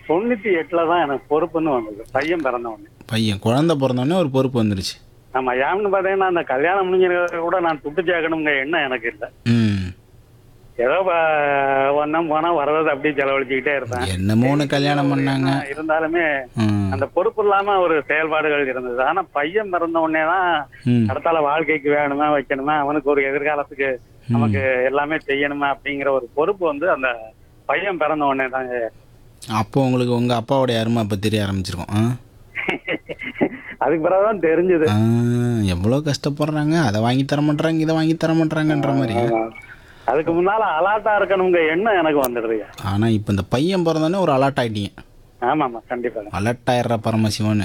தொண்ணூத்தி எட்டுல தான் எனக்கு பொறுப்புன்னு வந்தது பையன் பிறந்த உடனே பையன் குழந்தை பிறந்தோடனே ஒரு பொறுப்பு வந்துருச்சு ஆமா ஏன்னு பாத்தீங்கன்னா அந்த கல்யாணம் முடிஞ்சிருக்க கூட நான் துட்டு சேர்க்கணுங்க எண்ணம் எனக்கு இல்லை ம் ஏதோ ப- வந்தோம் போனா வரது அப்படியே செலவழிச்சுக்கிட்டே இருப்பேன் என்னமோ ஒன்று கல்யாணம் பண்ணாங்க இருந்தாலுமே ம் அந்த பொறுப்பு இல்லாம ஒரு செயல்பாடுகள் இருந்தது ஆனா பையன் பிறந்த உடனே தான் ம் அடுத்தால வாழ்க்கைக்கு வேணுமா வைக்கணுமா அவனுக்கு ஒரு எதிர்காலத்துக்கு நமக்கு எல்லாமே செய்யணுமா அப்படிங்கிற ஒரு பொறுப்பு வந்து அந்த பையன் பிறந்த உடனே தாங்க அப்போ உங்களுக்கு உங்கள் அப்பாவோடைய அருமை அப்போ தெரிய ஆரம்பிச்சிருக்கும் ஆ அதுக்கு பிறகுதான் தெரிஞ்சது ஆ, எவ்வளோ கஷ்டப்படுறாங்க அதை வாங்கி தர மாட்றாங்க இதை வாங்கி தர மாட்றாங்கன்ற மாதிரி அதுக்கு முன்னால அலாட்டா இருக்கணுங்க எண்ணம் எனக்கு வந்துடுதுங்க ஆனால் இப்போ இந்த பையன் பிறந்தோடனே ஒரு அலர்ட் ஆகிட்டீங்க ஆமாமா கண்டிப்பா அலர்ட் ஆயிடுற பரமசிவன்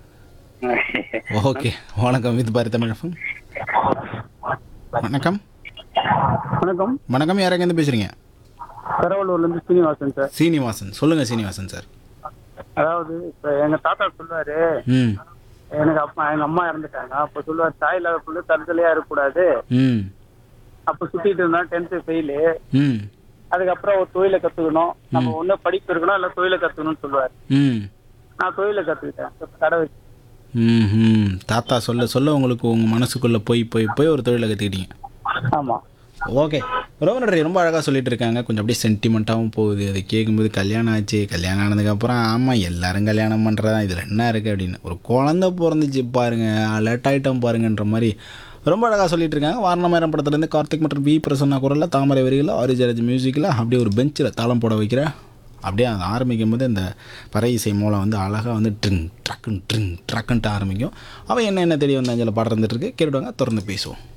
ஓகே வணக்கம் வித் பாரதி தமிழகம் வணக்கம் வணக்கம் வணக்கம் யாரெங்கேருந்து பேசுகிறீங்க பெரவலூர்ல இருந்து சீனிவாசன் சார் சீனிவாசன் சொல்லுங்கள் சீனிவாசன் சார் அதாவது இப்ப எங்க தாத்தா சொல்லுவாரு ம் எனக்கு அப்பா எங்க அம்மா இறந்துட்டாங்க அப்ப சொல்லுவாரு தாய் இல்லாத புள்ள தருதலையா இருக்கக்கூடாது ம் அப்ப சுத்திட்டு இருந்தா டென்த் ஃபெயிலு ம் அதுக்கப்புறம் ஒரு தொழிலை கத்துக்கணும் நம்ம ஒண்ணு படிப்பு இருக்கணும் இல்ல தொழிலை கத்துக்கணும்னு சொல்லுவாரு ம் நான் தொழிலை கத்துக்கிட்டேன் இப்ப கடை வச்சு ம் ம் தாத்தா சொல்ல சொல்ல உங்களுக்கு உங்கள் மனசுக்குள்ளே போய் போய் போய் ஒரு தொழிலை கற்றுக்கிட்டீங்க ஆமா ஓகே ரொம்ப நன்றி ரொம்ப அழகாக சொல்லிட்டு இருக்காங்க கொஞ்சம் அப்படியே சென்டிமெண்ட்டாகவும் போகுது அது கேட்கும்போது கல்யாணம் ஆச்சு கல்யாணம் ஆனதுக்கப்புறம் ஆமாம் எல்லாரும் கல்யாணம் பண்ணுறதா இதில் என்ன இருக்குது அப்படின்னு ஒரு குழந்த பிறந்துச்சு பாருங்க அலர்ட் ஆகிட்டோம் பாருங்கன்ற மாதிரி ரொம்ப அழகாக சொல்லிட்டு இருக்காங்க வாரணமாயிரம் படத்துலேருந்து கார்த்திக் மற்றும் வி பிரசன்னா குரலில் தாமரை வரிகளில் ஆரிஜராஜ் மியூசிக்கில் அப்படியே ஒரு பெஞ்சில் தாளம் போட வைக்கிற அப்படியே அது ஆரம்பிக்கும் போது இந்த பறை இசை மூலம் வந்து அழகாக வந்து ட்ரிங் ட்ரக்குன் ட்ரிங் ட்ரக்குன்ட்டு ஆரம்பிக்கும் அவன் என்ன என்ன தெரிய வந்து அஞ்சலில் பாடுறதுட்டு இருக்கு கேட்டுவாங்க தொடர்ந்து பேசுவோம்